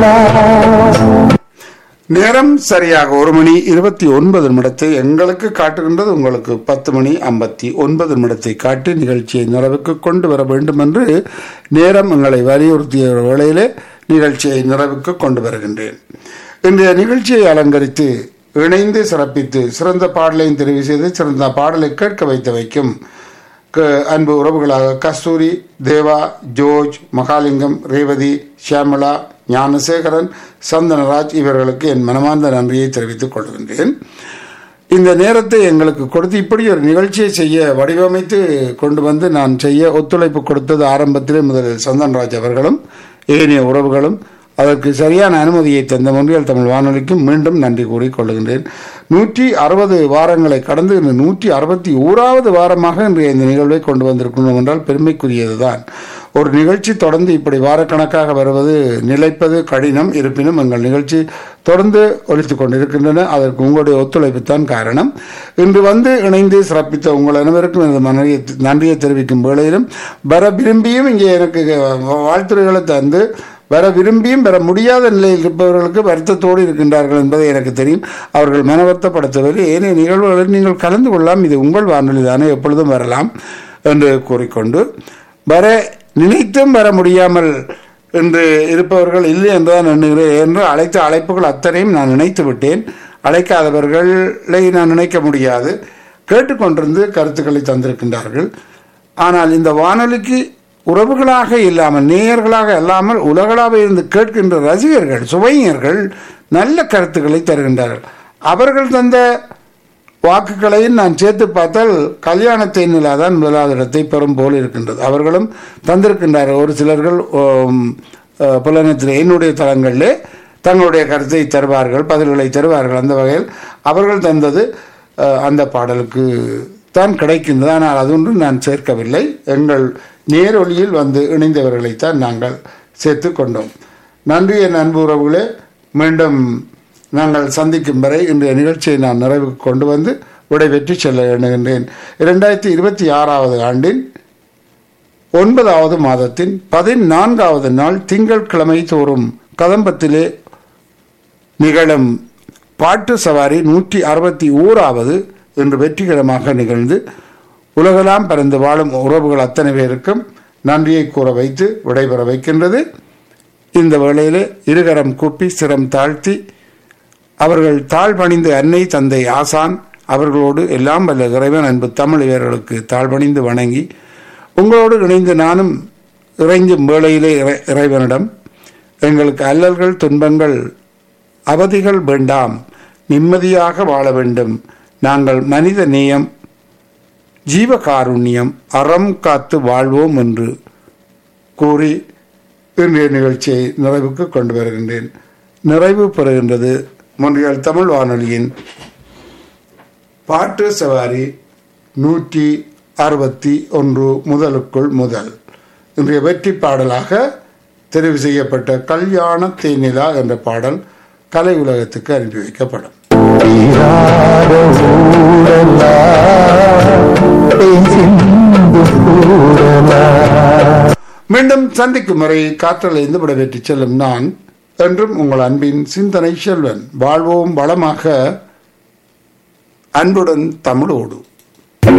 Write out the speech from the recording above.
நேரம் சரியாக ஒரு மணி இருபத்தி ஒன்பது நிமிடத்தை எங்களுக்கு காட்டுகின்றது உங்களுக்கு பத்து மணி ஐம்பத்தி ஒன்பது நிமிடத்தை காட்டி நிகழ்ச்சியை நிறைவுக்கு கொண்டு வர வேண்டும் என்று நேரம் எங்களை வலியுறுத்திய வேளையிலே நிகழ்ச்சியை நிறைவுக்கு கொண்டு வருகின்றேன் இன்றைய நிகழ்ச்சியை அலங்கரித்து இணைந்து சிறப்பித்து சிறந்த பாடலையும் தெரிவு செய்து சிறந்த பாடலை கேட்க வைத்து வைக்கும் க- அன்பு உறவுகளாக கஸ்தூரி தேவா ஜோர்ஜ் மகாலிங்கம் ரேவதி ஷியாமளா ஞானசேகரன் சந்தனராஜ் இவர்களுக்கு என் மனமார்ந்த நன்றியை தெரிவித்துக் கொள்கின்றேன் இந்த நேரத்தை எங்களுக்கு கொடுத்து இப்படி ஒரு நிகழ்ச்சியை செய்ய வடிவமைத்து கொண்டு வந்து நான் செய்ய ஒத்துழைப்பு கொடுத்தது ஆரம்பத்திலே முதலில் சந்தன்ராஜ் அவர்களும் ஏனைய உறவுகளும் அதற்கு சரியான அனுமதியை தந்த மொழியல் தமிழ் வானொலிக்கும் மீண்டும் நன்றி கூறிக் கொள்கின்றேன் நூற்றி அறுபது வாரங்களை கடந்து இந்த நூற்றி அறுபத்தி ஓராவது வாரமாக இன்றைய இந்த நிகழ்வை கொண்டு வந்திருக்கணும் என்றால் பெருமைக்குரியதுதான் ஒரு நிகழ்ச்சி தொடர்ந்து இப்படி வாரக்கணக்காக வருவது நிலைப்பது கடினம் இருப்பினும் எங்கள் நிகழ்ச்சி தொடர்ந்து ஒலித்துக் கொண்டிருக்கின்றன அதற்கு உங்களுடைய ஒத்துழைப்பு தான் காரணம் இன்று வந்து இணைந்து சிறப்பித்த உங்கள் அனைவருக்கும் எனது மனைவியை நன்றியை தெரிவிக்கும் வேளையிலும் வர விரும்பியும் இங்கே எனக்கு வாழ்த்துறைகளை தந்து வர விரும்பியும் பெற முடியாத நிலையில் இருப்பவர்களுக்கு வருத்தத்தோடு இருக்கின்றார்கள் என்பதை எனக்கு தெரியும் அவர்கள் மன வருத்தப்படுத்தவில்லை ஏனைய நிகழ்வுகளில் நீங்கள் கலந்து கொள்ளலாம் இது உங்கள் வானொலி தானே எப்பொழுதும் வரலாம் என்று கூறிக்கொண்டு வர நினைத்தும் வர முடியாமல் என்று இருப்பவர்கள் இல்லை என்றுதான் எண்ணுகிறேன் என்று அழைத்த அழைப்புகள் அத்தனையும் நான் நினைத்து விட்டேன் அழைக்காதவர்களை நான் நினைக்க முடியாது கேட்டுக்கொண்டிருந்து கருத்துக்களை தந்திருக்கின்றார்கள் ஆனால் இந்த வானொலிக்கு உறவுகளாக இல்லாமல் நேயர்களாக இல்லாமல் உலகளாக இருந்து கேட்கின்ற ரசிகர்கள் சுவைஞர்கள் நல்ல கருத்துக்களை தருகின்றார்கள் அவர்கள் தந்த வாக்குகளையும் நான் சேர்த்து பார்த்தால் கல்யாண தேனிலா தான் முதலாவது இடத்தை பெறும் போல் இருக்கின்றது அவர்களும் தந்திருக்கின்றார்கள் ஒரு சிலர்கள் ஓம், அஹ், புலனத்தில் என்னுடைய தளங்களிலே தங்களுடைய கருத்தை தருவார்கள் பதில்களை தருவார்கள் அந்த வகையில் அவர்கள் தந்தது அஹ், அந்த பாடலுக்கு தான் கிடைக்கின்றது ஆனால் அது ஒன்றும் நான் சேர்க்கவில்லை எங்கள் நேரொலியில் வந்து இணைந்தவர்களைத்தான் நாங்கள் சேர்த்து கொண்டோம் நன்றி என் அன்பு உறவுகளே மீண்டும் நாங்கள் சந்திக்கும் வரை இன்றைய நிகழ்ச்சியை நான் நிறைவுக்கு கொண்டு வந்து விடைபெற்று செல்ல எண்ணுகின்றேன் இரண்டாயிரத்தி இருபத்தி ஆறாவது ஆண்டின் ஒன்பதாவது மாதத்தின் பதினான்காவது நாள் திங்கட்கிழமை தோறும் கதம்பத்திலே நிகழும் பாட்டு சவாரி நூற்றி அறுபத்தி ஓராவது இன்று வெற்றிகரமாக நிகழ்ந்து உலகெல்லாம் பறந்து வாழும் உறவுகள் அத்தனை பேருக்கும் நன்றியை கூற வைத்து விடைபெற வைக்கின்றது இந்த வேளையிலே இருகரம் கூப்பி சிரம் தாழ்த்தி அவர்கள் தாழ்பணிந்து அன்னை தந்தை ஆசான் அவர்களோடு எல்லாம் வல்ல இறைவன் அன்பு தமிழ் இவர்களுக்கு தாழ்பணிந்து வணங்கி உங்களோடு இணைந்து நானும் இறைஞ்சும் வேளையிலே இறை- இறைவனிடம் எங்களுக்கு அல்லல்கள் துன்பங்கள் அவதிகள் வேண்டாம் நிம்மதியாக வாழ வேண்டும் நாங்கள் மனித நேயம் ஜீவகாருண்யம் அறம் காத்து வாழ்வோம் என்று கூறி இன்றைய நிகழ்ச்சியை நிறைவுக்கு கொண்டு வருகின்றேன் நிறைவு பெறுகின்றது மொன்றியல் தமிழ் வானொலியின் பாட்டு சவாரி நூற்றி அறுபத்தி ஒன்று முதலுக்குள் முதல் இன்றைய வெற்றி பாடலாக தெரிவு செய்யப்பட்ட கல்யாண தேனிலா என்ற பாடல் கலை உலகத்துக்கு அனுப்பி வைக்கப்படும் தீராத ஊடலா தேன் சிந்து கூடலா மீண்டும் சந்திக்கும் முறை காற்றலைந்து விடைபெற்று செல்லும் நான் என்றும் உங்கள் அன்பின் சிந்தனை செல்வன் வாழ்வோம் வளமாக அன்புடன் தமிழோடு